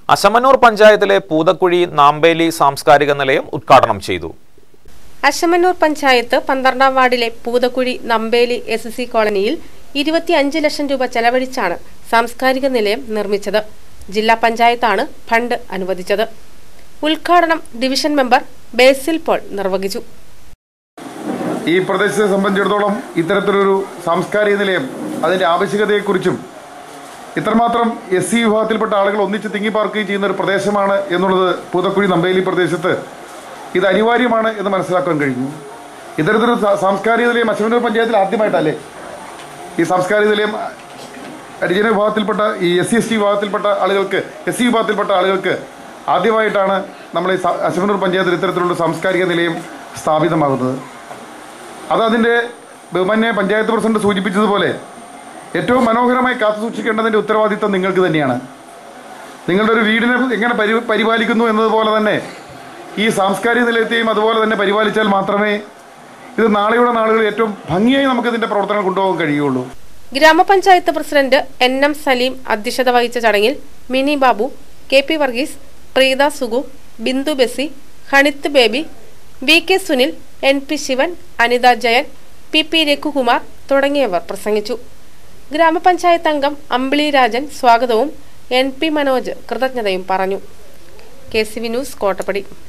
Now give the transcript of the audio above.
അശമനൂർ പഞ്ചായത്തിലെ പൂതക്കുഴി നാമ്പേലി സാംസ്കാരിക നിലയം ഉദ്ഘാടനം ചെയ്തു അശമന്നൂർ പഞ്ചായത്ത് പന്ത്രണ്ടാം വാർഡിലെ പൂതക്കുഴി നമ്പേലി എസ് സി കോളനിയിൽ ഇരുപത്തിയഞ്ച് ലക്ഷം രൂപ ചെലവഴിച്ചാണ് സാംസ്കാരിക നിലയം നിർമ്മിച്ചത് ജില്ലാ പഞ്ചായത്താണ് ഫണ്ട് അനുവദിച്ചത് ഉദ്ഘാടനം ഡിവിഷൻ മെമ്പർ ബേസിൽ പോൾ നിർവഹിച്ചു ഈ പ്രദേശത്തെ സംബന്ധിച്ചിടത്തോളം ഇത്തരത്തിലൊരു സാംസ്കാരിക നിലയം അതിൻ്റെ ആവശ്യകതയെക്കുറിച്ചും ഇത്രമാത്രം എസ് സി വിഭാഗത്തിൽപ്പെട്ട ആളുകൾ ഒന്നിച്ച് തിങ്ങിപ്പാർക്കുകയും ചെയ്യുന്ന ഒരു പ്രദേശമാണ് എന്നുള്ളത് പൂതക്കുഴി നമ്പേലി പ്രദേശത്ത് ഇത് അനിവാര്യമാണ് എന്ന് മനസ്സിലാക്കാൻ കഴിഞ്ഞു ഇത്തരത്തിലൊരു സാ- സാംസ്കാരിക നിലയം അശ്വനൂർ പഞ്ചായത്തിൽ ആദ്യമായിട്ടല്ലേ ഈ സാംസ്കാരിക നിലയം ഹരിജന വിഭാഗത്തിൽപ്പെട്ട ഈ എസ് സി എസ് ടി വിഭാഗത്തിൽപ്പെട്ട ആളുകൾക്ക് എസ് സി വിഭാഗത്തിൽപ്പെട്ട ആളുകൾക്ക് ആദ്യമായിട്ടാണ് നമ്മൾ ഈ സ- അശ്വനൂർ പഞ്ചായത്തിൽ ഇത്തരത്തിലുള്ള സാംസ്കാരിക നിലയം സ്ഥാപിതമാകുന്നത് അത് അതിൻ്റെ ബഹുമാന്യ പഞ്ചായത്ത് പ്രസിഡന്റ് സൂചിപ്പിച്ചതുപോലെ ഏറ്റവും മനോഹരമായി കാത്തു സൂക്ഷിക്കേണ്ടതിൻ്റെ ഉത്തരവാദിത്തം നിങ്ങൾക്ക് തന്നെയാണ് നിങ്ങളുടെ ഒരു വീടിനെ എങ്ങനെ പരി പരിപാലിക്കുന്നു എന്നതുപോലെ തന്നെ ഈ സാംസ്കാരിക നിലയത്തെയും അതുപോലെ തന്നെ പരിപാലിച്ചാൽ മാത്രമേ ഇത് നാളെയുടെ നാളുകളിൽ ഏറ്റവും ഭംഗിയായി നമുക്ക് ഇതിൻ്റെ പ്രവർത്തനം കൊണ്ടുപോകാൻ കഴിയുള്ളൂ ഗ്രാമപഞ്ചായത്ത് പ്രസിഡന്റ് എൻ എം സലീം അധ്യക്ഷത വഹിച്ച ചടങ്ങിൽ Mini Babu K P Varghese Preetha Sugu Bindu Besi Honith Baby V K Sunil N P Sivan Anitha Jayan P P Raghukumar തുടങ്ങിയവർ പ്രസംഗിച്ചു ഗ്രാമപഞ്ചായത്ത് അംഗം അമ്പിളി രാജൻ സ്വാഗതവും എൻ പി മനോജ് കൃതജ്ഞതയും പറഞ്ഞു K C V news Kottappadi